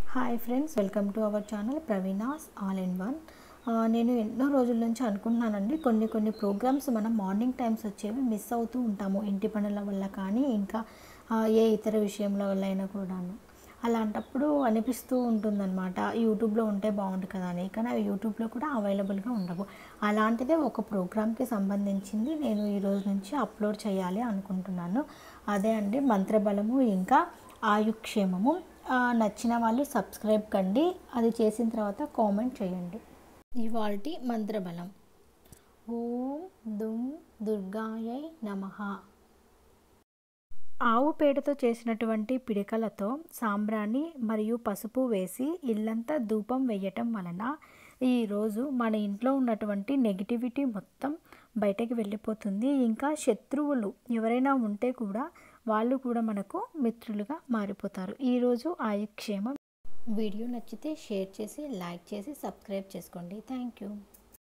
hi friends welcome to our channel Praveenas all in one నేను ఎన్నో రోజుల నుంచి అనుకుంటున్నానండి కొన్ని కొన్ని ప్రోగ్రామ్స్ మనం మార్నింగ్ టైమ్స్ వచ్చేవి మిస్ అవుతూ ఉంటాము ఇంటి పనుల వల్ల కానీ ఇంకా ఆ, ఏ ఇతర విషయంల వల్ల అయినా కూడాను అలాంటప్పుడు అనిపిస్తూ ఉంటుందన్నమాట యూట్యూబ్లో ఉంటే బాగుండు కదా అని కానీ అవి యూట్యూబ్లో కూడా అవైలబుల్గా ఉండవు అలాంటిదే ఒక ప్రోగ్రామ్కి సంబంధించింది నేను ఈ రోజు నుంచి అప్లోడ్ చేయాలి అనుకుంటున్నాను అదే అండి మంత్రబలము ఇంకా ఆయుక్షేమము ఆ, నచ్చిన వాళ్ళు సబ్స్క్రైబ్ కండి అది చేసిన తర్వాత కామెంట్ చేయండి ఇవాల్టి మంత్రబలం ఓం దుమ్ దుర్గాయై నమః ఆవు పేడతో చేసినటువంటి పిడికలతో సాంబ్రాణి మరియు పసుపు వేసి ఇల్లంతా ధూపం వేయటం వలన ఈరోజు మన ఇంట్లో ఉన్నటువంటి నెగిటివిటీ మొత్తం బయటకు వెళ్ళిపోతుంది ఇంకా శత్రువులు ఎవరైనా ఉంటే కూడా వాళ్ళు కూడా మనకు మిత్రులుగా మారిపోతారు ఈరోజు ఆయుక్షేమం వీడియో నచ్చితే షేర్ చేసి లైక్ చేసి సబ్స్క్రైబ్ చేసుకోండి థ్యాంక్ యూ